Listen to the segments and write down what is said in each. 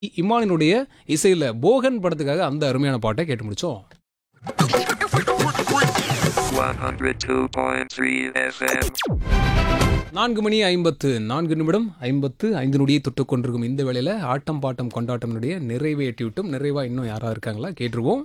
இமானினுடைய இசையில் போகன் படத்துக்காக அந்த அருமையான பாட்டை கேட்டு முடிச்சோம் 102.3 FM. நான்கு மணி ஐம்பத்து நான்கு நிமிடம் ஐம்பத்து ஐந்து நொடியை தொட்டு கொண்டிருக்கும் இந்த வேளையில் ஆட்டம் பாட்டம் கொண்டாட்டம்னுடைய நிறைவை எட்டி விட்டும் நிறைவா இன்னும் யாரா இருக்காங்களா கேட்டுருவோம்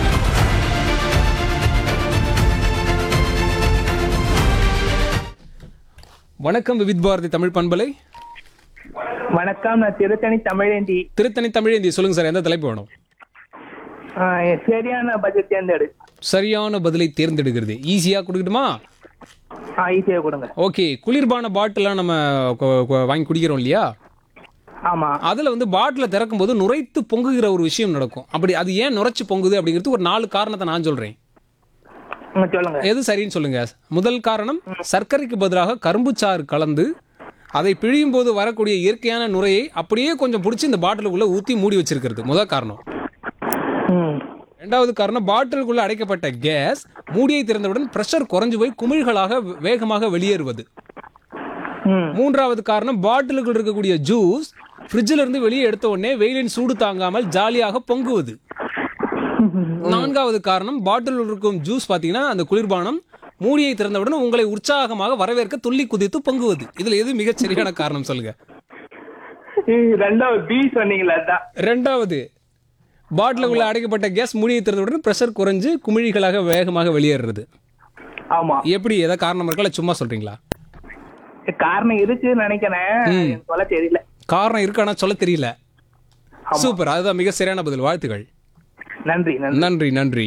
வணக்கம் விவித் பாரதி தமிழ் பண்பலை வணக்கம் நான் திருத்தணி தமிழேந்தி திருத்தணி தமிழேந்தி சொல்லுங்க சார் எந்த தலைப்பு வேணும் ஆஹ் சரியான பட்ஜெட் தேர்ந்தெடு சரியான பதிலை தேர்ந்தெடுக்கிறது ஈஸியாக கொடுக்கட்டுமா ஆ ஈஸியாக கொடுங்க ஓகே குளிர்பான பாட்டிலாம் நம்ம கொ- கொ- வாங்கி குடிக்கிறோம் இல்லையா ஆமா அதில் வந்து பாட்டிலை திறக்கும் போது நுரைத்து பொங்குகிற ஒரு விஷயம் நடக்கும் அப்படி அது ஏன் நுரைச்சு பொங்குது அப்படிங்கிறது ஒரு நாலு காரணத்தை நான் சொல்கிறேன் ம், சொல்லுங்க எது சரின்னு சொல்லுங்க முதல் காரணம் சர்க்கரைக்கு பதிலாக கரும்புச்சாறு கலந்து அதை பிழியும் போது வரக்கூடிய இயற்கையான நுரையை அப்படியே கொஞ்சம் பிடிச்சி இந்த பாட்டிலுக்குள்ள ஊற்றி மூடி வச்சிருக்கிறது முதல் காரணம் ம் ரெண்டாவது காரணம் பாட்டிலுக்குள்ள அடைக்கப்பட்ட கேஸ் மூடியை திறந்தவுடன் பிரஷர் குறைஞ்சு போய் குமிழ்களாக வே- வேகமாக வெளியேறுவது ம் மூன்றாவது காரணம் பாட்டிலுக்குள் இருக்கக்கூடிய ஜூஸ் ஃப்ரிட்ஜில் இருந்து வெளியே எடுத்த உடனே வெயிலின் சூடு தாங்காமல் ஜாலியாக பொங்குவது நான்காவது காரணம் பாட்டிலில் இருக்கும் ஜூஸ் பார்த்தீங்கன்னா அந்த குளிர்பானம் மூடியை திறந்தவுடன் உங்களை உற்சாகமாக வரவேற்க துள்ளி குதித்து பொங்குவது இதுல எது மிகச் சரியான காரணம் சொல்லுங்க ம், ரெண்டாவது பி சொன்னீங்களா அதான் ரெண்டாவது பாட்டிலுக்குள்ள அடைக்கப்பட்ட கேஸ் மூடியை திறந்தவுடன் ப்ரெஷர் குறைஞ்சு குமிழிகளாக வேகமாக வெளியேறுறது ஆமா எப்படி ஏதாவது காரணம் இருக்கா இல்ல சும்மா சொல்றீங்களா காரணம் இருக்குன்னு நினைக்கிறேன் எனக்கு சொல்ல தெரியல காரணம் இருக்கானா சொல்ல தெரியல சூப்பர் அதுதான் மிக சரியான பதில் வாழ்த்துக்கள் நன்றி நன்றி நன்றி நன்றி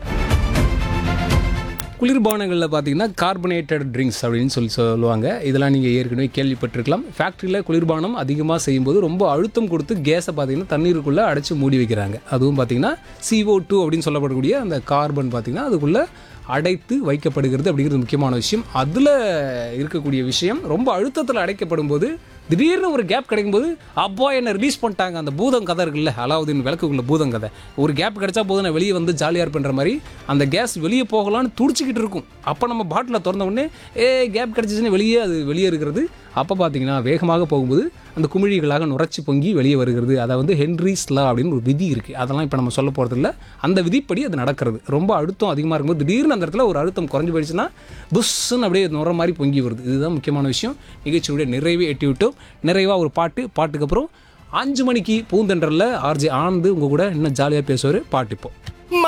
குளிர்பானங்களில் பார்த்தீங்கன்னா கார்பனேட்டட் ட்ரிங்க்ஸ் அப்படின்னு சொல்லி சொல்லுவாங்க இதெல்லாம் நீங்கள் ஏற்கனவே கேள்விப்பட்டிருக்கலாம் ஃபேக்ட்ரியில் குளிர்பானம் அதிகமாக செய்யும்போது ரொம்ப அழுத்தம் கொடுத்து கேஸை பார்த்தீங்கன்னா தண்ணீருக்குள்ளே அடைச்சி மூடி வைக்கிறாங்க அதுவும் பார்த்தீங்கன்னா CO2 டூ அப்படின்னு சொல்லப்படக்கூடிய அந்த கார்பன் பார்த்தீங்கன்னா அதுக்குள்ளே அடைத்து வைக்கப்படுகிறது அப்படிங்கிறது முக்கியமான விஷயம் அதில் இருக்கக்கூடிய விஷயம் ரொம்ப அழுத்தத்தில் அடைக்கப்படும் போது திடீர்னு ஒரு கேப் கிடைக்கும்போது அப்பா என்ன ரிலீஸ் பண்ணிட்டாங்க அந்த பூதம் கதை இருக்குல்ல அலாவுதீன் விளக்குக்குள்ள பூதம் கதை ஒரு கேப் கிடைச்சா போதும் நான் வெளியே வந்து ஜாலியாக இருப்பேன்ற மாதிரி அந்த கேஸ் வெளியே போகலான்னு துடிச்சிக்கிட்டு இருக்கும் அப்போ நம்ம பாட்டில் திறந்த உடனே ஏ கேப் கிடைச்சிச்சுன்னு வெளியே அது வெளியே இருக்கிறது அப்போ பார்த்தீங்கன்னா வேகமாக போகும்போது அந்த குமிழிகளாக நுரைச்சி பொங்கி வெளியே வருகிறது அதை வந்து ஹென்ரிஸ் லா அப்படின்னு ஒரு விதி இருக்குது அதெல்லாம் இப்போ நம்ம சொல்ல போகிறது இல்லை அந்த விதிப்படி அது நடக்கிறது ரொம்ப அழுத்தம் அதிகமாக இருக்கும்போது திடீர்னு அந்த இடத்துல ஒரு அழுத்தம் குறைஞ்சு போயிடுச்சுன்னா புஷ்ஷுன்னு அப்படியே நுர மாதிரி பொங்கி வருது இதுதான் முக்கியமான விஷயம் நிகழ்ச்சியுடைய நிறைவே எட்டி விட்டோம் நிறைவாக ஒரு பாட்டு பாட்டுக்கு அப்புறம் அஞ்சு மணிக்கு பூந்தென்றலில் ஆர்ஜே ஆனந்து உங்கள் கூட இன்னும் ஜாலியாக பேசுவார் பாட்டு இப்போ